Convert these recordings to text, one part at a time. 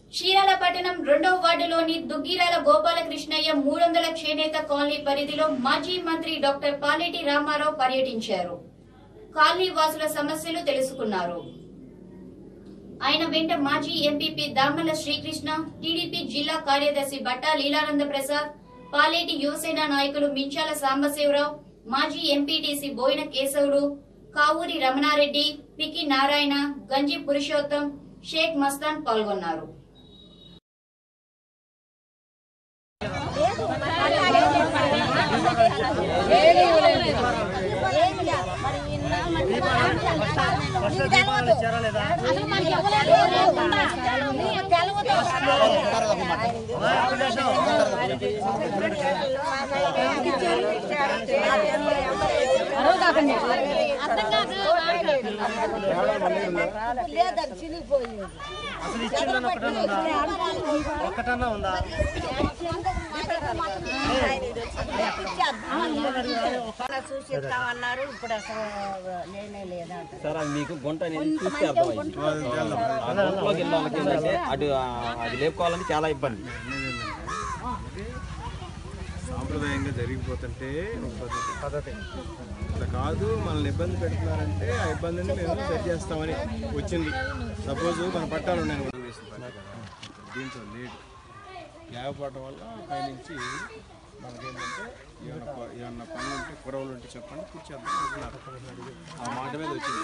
చీరాల పట్టణం రెండవ వార్డులోని దుగ్గిరాల గోపాలకృష్ణయ్య మూడు వందల చేనేత కాలనీ పరిధిలో మాజీ మంత్రి డాక్టర్ పాలేటి రామారావు పర్యటించారు కాలనీ వాసుల సమస్యలు తెలుసుకున్నారు ఆయన వెంట మాజీ ఎంపీపీ దామల శ్రీకృష్ణ టీడీపీ జిల్లా కార్యదర్శి బట్టా లీలానంద ప్రసాద్ పాలేటి యువసేన నాయకులు మించాల సాంబశివరావు మాజీ ఎంపీటీసీ బోయిన కేశవుడు కావూరి రమణారెడ్డి పికి నారాయణ గంజి పురుషోత్తం షేక్ మస్తాన్ పాల్గొన్నారు లేదని చినిగిపోయింది అసలు ఇచ్చిందని ఒకటన్నా ఉందా ఒక్కటన్నా ఉందా చూసి ఇస్తామన్నారు ఇప్పుడు అసలు నేనే లేదంట సార్ అది మీకు గుంట అనేది చూస్తే అర్థమైంది ఆ గుంటలోకి వెళ్ళిన వాళ్ళకి ఏంటంటే అటు ఆ, అది లేపుకోవాలంటే చాలా ఇబ్బంది సాంప్రదాయంగా జరిగిపోతుంటే ఒక పద్ధతి పద్ధతి అట్లా కాదు మనల్ని ఇబ్బంది పెడుతున్నారంటే ఆ ఇబ్బందిని మేము సెట్ చేస్తామని వచ్చింది సపోజ్ మన పట్టాలు ఉన్నాయి అనుకో, దీంతో లేడు లేకపోవడం వల్ల పైనుంచి మనకేంటంటే ఏమన్నా ప- ఏమన్నా పనులు ఉంటే కురవలు ఉంటే చెప్పండి కూర్చేద్దాం అంటున్నారు. ఆ మాట మీద వచ్చింది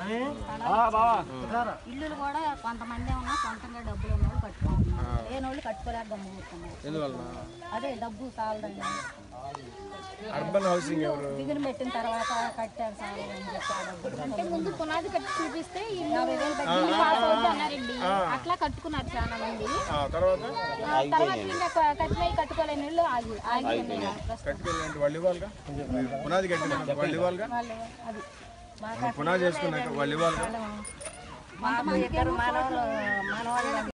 ఇల్లులు కూడా కొంతమంది ఉన్నా సొంతంగా డబ్బులు ఉన్న వాళ్ళు కట్టుకుంటున్నారు లేని వాళ్ళు కట్టుకోలేక గమ్ముకుంటున్నారు ఎందువలన అదే డబ్బు చాలదండి అర్బన్ హౌసింగ్ ఎవరు బిగులు పెట్టిన తర్వాత కట్టారు చాలని చెప్పి ఆ డబ్బులు అంటే ముందు పునాది కట్టి చూపిస్తే యాభై వేలు పెట్టి ఇల్లు పాస్ అవుద్ది అన్నారండి అట్లా కట్టుకున్నారు చాలా మంది ఆ తర్వాత ఆ తర్వాత ఇంకా క- కట్టినవి కట్టుకోలేని వాళ్ళు ఆగి ఆగిపోయినాయి ప్రస్తుతం కట్టుకెళ్ళి వాళ్ళు ఇవ్వాలిగా పునాది కట్టిన వాళ్ళు ఇవ్వాలిగా వాళ్ళు అది బాగా పునాది చేసుకున్నాక వాళ్ళు ఇవ్వాలిగా మాకు ఇద్దరు మనవాళ్ళు మనవాళ్ళు